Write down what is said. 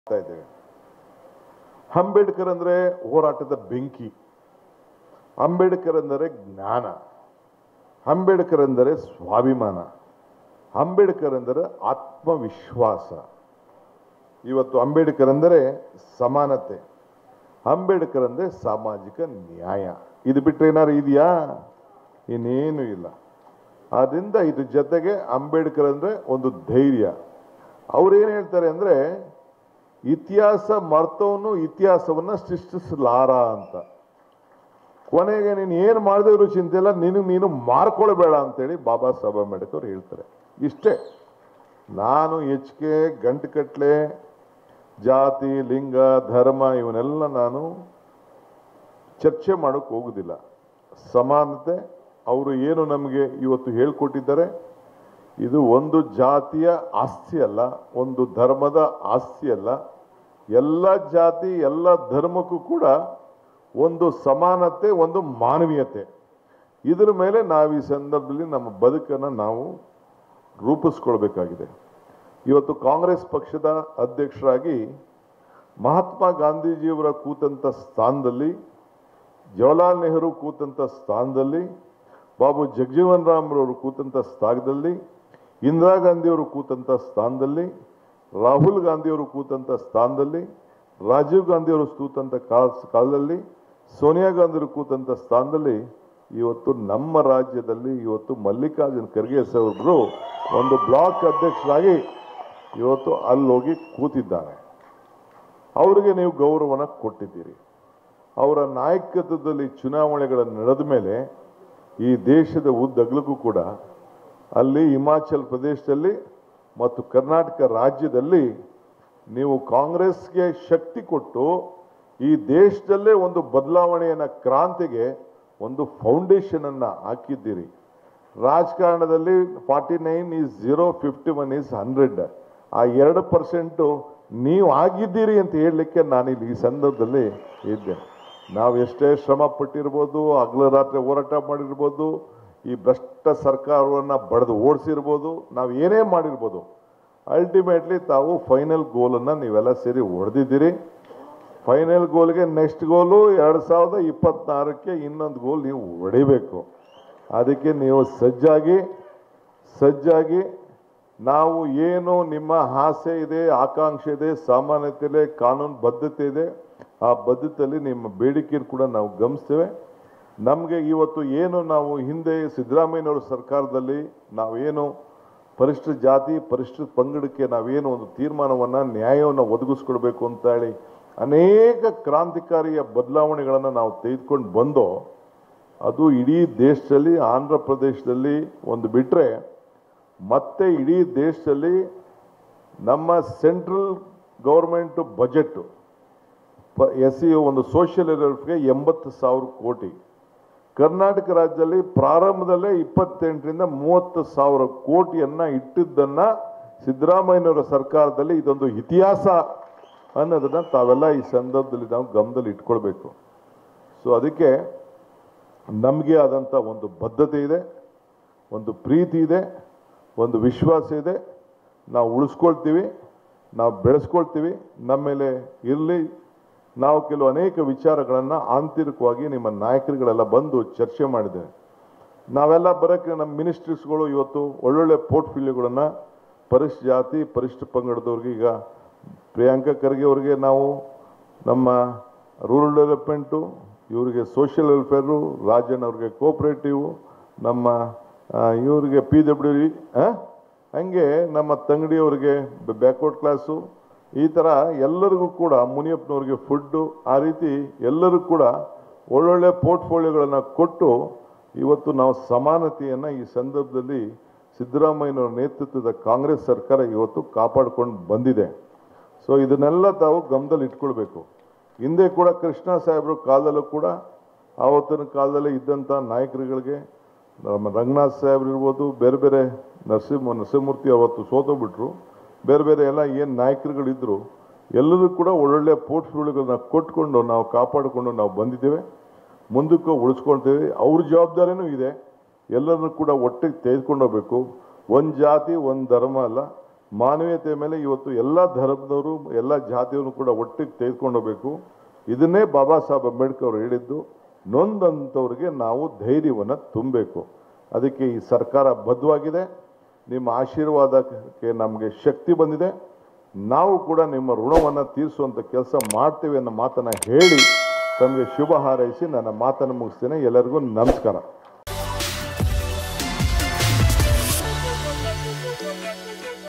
ಮಾಡ್ತಾ ಇದ್ದೇವೆ ಅಂಬೇಡ್ಕರ್ ಅಂದ್ರೆ ಹೋರಾಟದ ಬೆಂಕಿ ಅಂಬೇಡ್ಕರ್ ಅಂದರೆ ಜ್ಞಾನ ಅಂಬೇಡ್ಕರ್ ಅಂದರೆ ಸ್ವಾಭಿಮಾನ ಅಂಬೇಡ್ಕರ್ ಅಂದರೆ ಆತ್ಮವಿಶ್ವಾಸ ಇವತ್ತು ಅಂಬೇಡ್ಕರ್ ಅಂದರೆ ಸಮಾನತೆ ಅಂಬೇಡ್ಕರ್ ಅಂದರೆ ಸಾಮಾಜಿಕ ನ್ಯಾಯ ಇದು ಬಿಟ್ಟರೆ ಏನಾರು ಇದೆಯಾ ಇನ್ನೇನು ಇಲ್ಲ ಆದ್ರಿಂದ ಇದ್ರ ಜೊತೆಗೆ ಅಂಬೇಡ್ಕರ್ ಅಂದರೆ ಒಂದು ಧೈರ್ಯ ಅವ್ರೇನು ಹೇಳ್ತಾರೆ ಅಂದರೆ ಇತಿಹಾಸ ಮರ್ತವನು ಇತಿಹಾಸವನ್ನ ಸೃಷ್ಟಿಸಲಾರ ಅಂತ ಕೊನೆಗೆ ನೀನು ಏನು ಮಾಡಿದ್ರು ಚಿಂತೆ ಇಲ್ಲ ನಿನಗೆ ನೀನು ಮಾರ್ಕೊಳ್ಬೇಡ ಅಂತೇಳಿ ಬಾಬಾ ಸಾಹೇಬ್ ಅಂಬೇಡ್ಕರ್ ಹೇಳ್ತಾರೆ ಇಷ್ಟೇ ನಾನು ಹೆಚ್ಚಿಗೆ ಗಂಟುಕಟ್ಲೆ ಜಾತಿ ಲಿಂಗ ಧರ್ಮ ಇವನ್ನೆಲ್ಲ ನಾನು ಚರ್ಚೆ ಮಾಡೋಕೆ ಹೋಗುದಿಲ್ಲ ಸಮಾನತೆ ಅವರು ಏನು ನಮಗೆ ಇವತ್ತು ಹೇಳ್ಕೊಟ್ಟಿದ್ದಾರೆ ಇದು ಒಂದು ಜಾತಿಯ ಆಸ್ತಿ ಅಲ್ಲ ಒಂದು ಧರ್ಮದ ಆಸ್ತಿ ಅಲ್ಲ ಎಲ್ಲ ಜಾತಿ ಎಲ್ಲ ಧರ್ಮಕ್ಕೂ ಕೂಡ ಒಂದು ಸಮಾನತೆ ಒಂದು ಮಾನವೀಯತೆ ಇದರ ಮೇಲೆ ನಾವು ಈ ಸಂದರ್ಭದಲ್ಲಿ ನಮ್ಮ ಬದುಕನ್ನು ನಾವು ರೂಪಿಸ್ಕೊಳ್ಬೇಕಾಗಿದೆ ಇವತ್ತು ಕಾಂಗ್ರೆಸ್ ಪಕ್ಷದ ಅಧ್ಯಕ್ಷರಾಗಿ ಮಹಾತ್ಮ ಗಾಂಧೀಜಿಯವರ ಕೂತಂತ ಸ್ಥಾನದಲ್ಲಿ ಜವಾಹರ್ಲಾಲ್ ನೆಹರು ಕೂತಂತ ಸ್ಥಾನದಲ್ಲಿ ಬಾಬು ಜಗಜೀವನ್ ರಾಮ್ರವರು ಕೂತಂತ ಸ್ಥಾನದಲ್ಲಿ ಇಂದಿರಾ ಗಾಂಧಿಯವರು ಕೂತಂತ ಸ್ಥಾನದಲ್ಲಿ ರಾಹುಲ್ ಗಾಂಧಿಯವರು ಕೂತಂತ ಸ್ಥಾನದಲ್ಲಿ ರಾಜೀವ್ ಗಾಂಧಿಯವರು ಕೂತಂತ ಕಾಲ- ಕಾಲದಲ್ಲಿ ಸೋನಿಯಾ ಗಾಂಧಿಯವರು ಕೂತಂತ ಸ್ಥಾನದಲ್ಲಿ ಇವತ್ತು ನಮ್ಮ ರಾಜ್ಯದಲ್ಲಿ ಇವತ್ತು ಮಲ್ಲಿಕಾರ್ಜುನ್ ಖರ್ಗೆ ಸಾಹೇಬರು ಒಂದು ಬ್ಲಾಕ್ ಅಧ್ಯಕ್ಷರಾಗಿ ಇವತ್ತು ಅಲ್ಲೋಗಿ ಕೂತಿದ್ದಾರೆ ಅವರಿಗೆ ನೀವು ಗೌರವನ ಕೊಟ್ಟಿದ್ದೀರಿ ಅವರ ನಾಯಕತ್ವದಲ್ಲಿ ಚುನಾವಣೆಗಳ ನಡೆದ ಮೇಲೆ ಈ ದೇಶದ ಉದ್ದಗಲಕ್ಕೂ ಕೂಡ ಅಲ್ಲಿ ಹಿಮಾಚಲ್ ಪ್ರದೇಶದಲ್ಲಿ ಮತ್ತು ಕರ್ನಾಟಕ ರಾಜ್ಯದಲ್ಲಿ ನೀವು ಕಾಂಗ್ರೆಸ್ಗೆ ಶಕ್ತಿ ಕೊಟ್ಟು ಈ ದೇಶದಲ್ಲೇ ಒಂದು ಬದಲಾವಣೆಯನ್ನ ಕ್ರಾಂತಿಗೆ ಒಂದು ಫೌಂಡೇಶನ್ ಅನ್ನ ಹಾಕಿದ್ದೀರಿ ರಾಜಕಾರಣದಲ್ಲಿ forty nine is zero fifty one is hundred ಆ ಎರಡು ಪರ್ಸೆಂಟು ನೀವು ಆಗಿದ್ದೀರಿ ಅಂತ ಹೇಳಲಿಕ್ಕೆ ನಾನಿಲ್ಲಿ ಈ ಸಂದರ್ಭದಲ್ಲಿ ಇದ್ದೆ ನಾವು ಎಷ್ಟೇ ಶ್ರಮ ಪಟ್ಟಿರ್ಬೋದು ಹಗಲು ರಾತ್ರಿ ಹೋರಾಟ ಮಾಡಿರ್ಬೋದು ಈ ಭ್ರಷ್ಟ ಸರ್ಕಾರವನ್ನು ಬಡ್ದು ಓಡಿಸಿರ್ಬೋದು ನಾವು ಏನೇ ಮಾಡಿರ್ಬೋದು ಅಲ್ಟಿಮೇಟ್ಲಿ ತಾವು ಫೈನಲ್ ಗೋಲನ್ನು ನೀವೆಲ್ಲ ಸೇರಿ ಹೊಡೆದಿದ್ದೀರಿ ಫೈನಲ್ ಗೋಲ್ಗೆ ನೆಕ್ಸ್ಟ್ ಗೋಲು ಎರಡು ಸಾವಿರದ ಇಪ್ಪತ್ನಾಲ್ಕಕ್ಕೆ ಇನ್ನೊಂದು ಗೋಲ್ ನೀವು ಹೊಡಿಬೇಕು ಅದಕ್ಕೆ ನೀವು ಸಜ್ಜಾಗಿ ಸಜ್ಜಾಗಿ ನಾವು ಏನು ನಿಮ್ಮ ಆಸೆ ಇದೆ ಆಕಾಂಕ್ಷೆ ಇದೆ ಸಾಮಾನ್ಯತೆ ಇದೆ ಕಾನೂನು ಬದ್ಧತೆ ಇದೆ ಆ ಬದ್ಧತೆಯಲ್ಲಿ ನಿಮ್ಮ ಬೇಡಿಕೆಯನ್ನು ಕೂಡ ನಾವು ಗಮನಿಸ್ತೇವೆ ನಮಗೆ ಇವತ್ತು ಏನು ನಾವು ಹಿಂದೆ ಸಿದ್ದರಾಮಯ್ಯನವರ ಸರ್ಕಾರದಲ್ಲಿ ನಾವೇನು ಪರಿಷ್ಠ ಜಾತಿ ಪರಿಷ್ಠ ಪಂಗಡಕ್ಕೆ ನಾವೇನು ಒಂದು ತೀರ್ಮಾನವನ್ನು ನ್ಯಾಯವನ್ನು ಒದಗಿಸ್ಕೊಡ್ಬೇಕು ಅಂತ ಹೇಳಿ ಅನೇಕ ಕ್ರಾಂತಿಕಾರಿಯ ಬದಲಾವಣೆಗಳನ್ನು ನಾವು ತೆಗೆದುಕೊಂಡು ಬಂದೋ ಅದು ಇಡೀ ದೇಶದಲ್ಲಿ ಆಂಧ್ರ ಪ್ರದೇಶದಲ್ಲಿ ಒಂದು ಬಿಟ್ಟರೆ ಮತ್ತೆ ಇಡೀ ದೇಶದಲ್ಲಿ ನಮ್ಮ central government budget S C ಒಂದು ಸೋಷಿಯಲ್ ವೆಲ್ಫೇರ್ಗೆ ಎಂಬತ್ತು ಸಾವಿರ ಕೋಟಿ ಕರ್ನಾಟಕ ರಾಜ್ಯದಲ್ಲಿ ಪ್ರಾರಂಭದಲ್ಲೇ ಇಪ್ಪತ್ತೆಂಟರಿಂದ ಮೂವತ್ತು ಸಾವಿರ ಕೋಟಿಯನ್ನ ಇಟ್ಟಿದ್ದನ್ನ ಸಿದ್ದರಾಮಯ್ಯನವರ ಸರ್ಕಾರದಲ್ಲಿ ಇದೊಂದು ಇತಿಹಾಸ ಅನ್ನೋದನ್ನ ತಾವೆಲ್ಲ ಈ ಸಂದರ್ಭದಲ್ಲಿ ನಾವು ಗಮನದಲ್ಲಿ ಇಟ್ಕೊಳ್ಬೇಕು ಸೊ ಅದಕ್ಕೆ ನಮಗೆ ಆದಂಥ ಒಂದು ಬದ್ಧತೆ ಇದೆ ಒಂದು ಪ್ರೀತಿ ಇದೆ ಒಂದು ವಿಶ್ವಾಸ ಇದೆ ನಾವು ಉಳಿಸ್ಕೊಳ್ತೀವಿ ನಾವು ಬೆಳೆಸ್ಕೊಳ್ತೀವಿ ನಮ್ಮ ಮೇಲೆ ಇರಲಿ ನಾವು ಕೆಲವು ಅನೇಕ ವಿಚಾರಗಳನ್ನು ಆಂತರಿಕವಾಗಿ ನಿಮ್ಮ ನಾಯಕರುಗಳೆಲ್ಲ ಬಂದು ಚರ್ಚೆ ಮಾಡಿದ್ದೇವೆ ನಾವೆಲ್ಲ ಬರೋಕ್ಕೆ ನಮ್ಮ ಮಿನಿಸ್ಟ್ರೀಸ್ಗಳು ಇವತ್ತು ಒಳ್ಳೊಳ್ಳೆ ಪೋರ್ಟ್ಫೋಲಿಯೋಗಳನ್ನು ಪರಿಶ್ ಜಾತಿ ಪರಿಷ್ಠ ಪಂಗಡದವ್ರಿಗೆ ಈಗ ಪ್ರಿಯಾಂಕಾ ಖರ್ಗೆ ಅವರಿಗೆ ನಾವು ನಮ್ಮ ರೂರಲ್ ಡೆವಲಪ್ಮೆಂಟು ಇವರಿಗೆ ಸೋಷಿಯಲ್ ವೆಲ್ಫೇರು ರಾಜನ್ ಅವ್ರಿಗೆ ಕೋಆಪರೇಟಿವ್ ನಮ್ಮ ಆ, ಇವರಿಗೆ ಪಿ ಡಬ್ಲ್ಯೂ ಡಿ ಹಂಗೆ ನಮ್ಮ ತಂಗಡಿಯವರಿಗೆ ಬ್ಯಾಕ್ವರ್ಡ್ ಕ್ಲಾಸು ಈ ಥರ ಎಲ್ಲರಿಗೂ ಕೂಡ ಮುನಿಯಪ್ಪನವ್ರಿಗೆ ಫುಡ್ಡು ಆ ರೀತಿ ಎಲ್ಲರೂ ಕೂಡ ಒಳ್ಳೊಳ್ಳೆ ಪೋರ್ಟ್ಫೋಲಿಯೋಗಳನ್ನು ಕೊಟ್ಟು ಇವತ್ತು ನಾವು ಸಮಾನತೆಯನ್ನು ಈ ಸಂದರ್ಭದಲ್ಲಿ ಸಿದ್ದರಾಮಯ್ಯನವರ ನೇತೃತ್ವದ ಕಾಂಗ್ರೆಸ್ ಸರ್ಕಾರ ಇವತ್ತು ಕಾಪಾಡ್ಕೊಂಡು ಬಂದಿದೆ ಸೊ ಇದನ್ನೆಲ್ಲ ತಾವು ಗಮನದಲ್ಲಿ ಇಟ್ಕೊಳ್ಬೇಕು ಹಿಂದೆ ಕೂಡ ಕೃಷ್ಣ ಸಾಹೇಬ್ರ ಕಾಲದಲ್ಲೂ ಕೂಡ ಆವತ್ತಿನ ಕಾಲದಲ್ಲಿ ಇದ್ದಂಥ ನಾಯಕರುಗಳಿಗೆ ನಮ್ಮ ರಂಗನಾಥ್ ಸಾಹೇಬ್ರು ಇರ್ಬೋದು ಬೇರೆ ಬೇರೆ ನರಸಿಂಹ ನರಸಿಂಹಮೂರ್ತಿ ಅವತ್ತು ಸೋತೋಗ್ಬಿಟ್ರು ಬೇರೆ ಬೇರೆ ಎಲ್ಲ ಏನು ನಾಯಕರುಗಳಿದ್ರು ಎಲ್ಲರೂ ಕೂಡ ಒಳ್ಳೊಳ್ಳೆ ಪೋರ್ಟ್ಫೋಲಿಯೋಗಳನ್ನ ಕೊಟ್ಕೊಂಡು ನಾವು ಕಾಪಾಡಿಕೊಂಡು ನಾವು ಬಂದಿದ್ದೇವೆ ಮುಂದಕ್ಕೂ ಉಳಿಸ್ಕೊಳ್ತೇವೆ ಅವ್ರ ಜವಾಬ್ದಾರಿನೂ ಇದೆ ಎಲ್ಲರನ್ನೂ ಕೂಡ ಒಟ್ಟಿಗೆ ತೆಗೆದುಕೊಂಡು ಹೋಗ್ಬೇಕು ಒಂದು ಜಾತಿ ಒಂದು ಧರ್ಮ ಅಲ್ಲ ಮಾನವೀಯತೆ ಮೇಲೆ ಇವತ್ತು ಎಲ್ಲ ಧರ್ಮದವರು ಎಲ್ಲ ಜಾತಿಯವರು ಕೂಡ ಒಟ್ಟಿಗೆ ತೆಗೆದುಕೊಂಡು ಹೋಗ್ಬೇಕು ಇದನ್ನೇ ಬಾಬಾ ಸಾಹೇಬ್ ಅಂಬೇಡ್ಕರ್ ಅವರು ಹೇಳಿದ್ದು ನೊಂದಂಥವ್ರಿಗೆ ನಾವು ಧೈರ್ಯವನ್ನು ತುಂಬಬೇಕು ಅದಕ್ಕೆ ಈ ಸರ್ಕಾರ ಬದ್ಧವಾಗಿದೆ ನಿಮ್ಮ ಆಶೀರ್ವಾದಕ್ಕೆ ನಮಗೆ ಶಕ್ತಿ ಬಂದಿದೆ ನಾವು ಕೂಡ ನಿಮ್ಮ ಋಣವನ್ನು ತೀರಿಸುವಂಥ ಕೆಲಸ ಮಾಡ್ತೇವೆ ಅನ್ನೋ ಮಾತನ್ನು ಹೇಳಿ ತಮಗೆ ಶುಭ ಹಾರೈಸಿ ನನ್ನ ಮಾತನ್ನು ಮುಗಿಸ್ತೇನೆ ಎಲ್ಲರಿಗೂ ನಮಸ್ಕಾರ